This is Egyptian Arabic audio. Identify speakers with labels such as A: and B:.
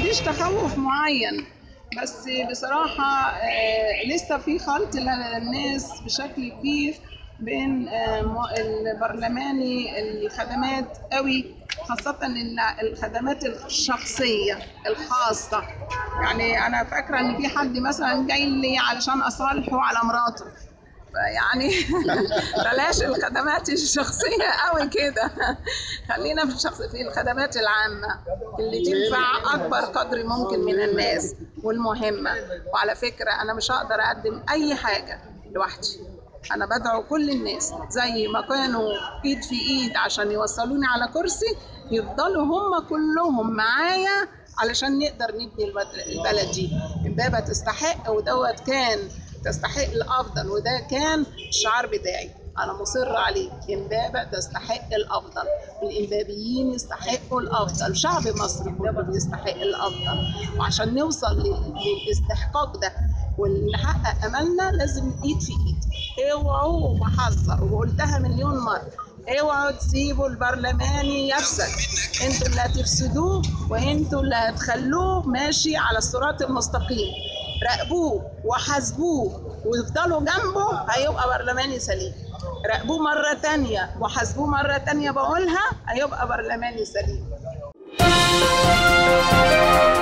A: عنديش تخوف معين بس بصراحة آه، لسه في خلط للناس بشكل كبير بين آه، م- البرلماني الخدمات قوي خاصة ال- الخدمات الشخصية الخاصة يعني أنا فاكرة إن في حد مثلا جاي لي علشان أصالحه على مراته يعني بلاش الخدمات الشخصية قوي كده خلينا في الشخص في الخدمات العامة اللي تنفع أكبر قدر ممكن من الناس والمهمة وعلى فكرة أنا مش هقدر أقدم أي حاجة لوحدي أنا بدعو كل الناس زي ما كانوا إيد في إيد عشان يوصلوني على كرسي يفضلوا هم كلهم معايا علشان نقدر نبني البلد- البلد دي امبابة تستحق ودوت كان تستحق الافضل وده كان الشعار بتاعي انا مصر عليه امبابه تستحق الافضل الامبابيين يستحقوا الافضل شعب مصر كله يستحق الافضل وعشان نوصل لل- للاستحقاق ده ونحقق املنا لازم ايد في ايد اوعوا وبحذر وقلتها مليون مره اوعوا تسيبوا البرلماني يفسد انتوا اللي هتفسدوه وانتوا اللي هتخلوه ماشي على الصراط المستقيم راقبوه وحاسبوه ويفضلوا جنبه هيبقى برلماني سليم راقبوه مرة تانية وحاسبوه مرة تانية بقولها هيبقى برلماني سليم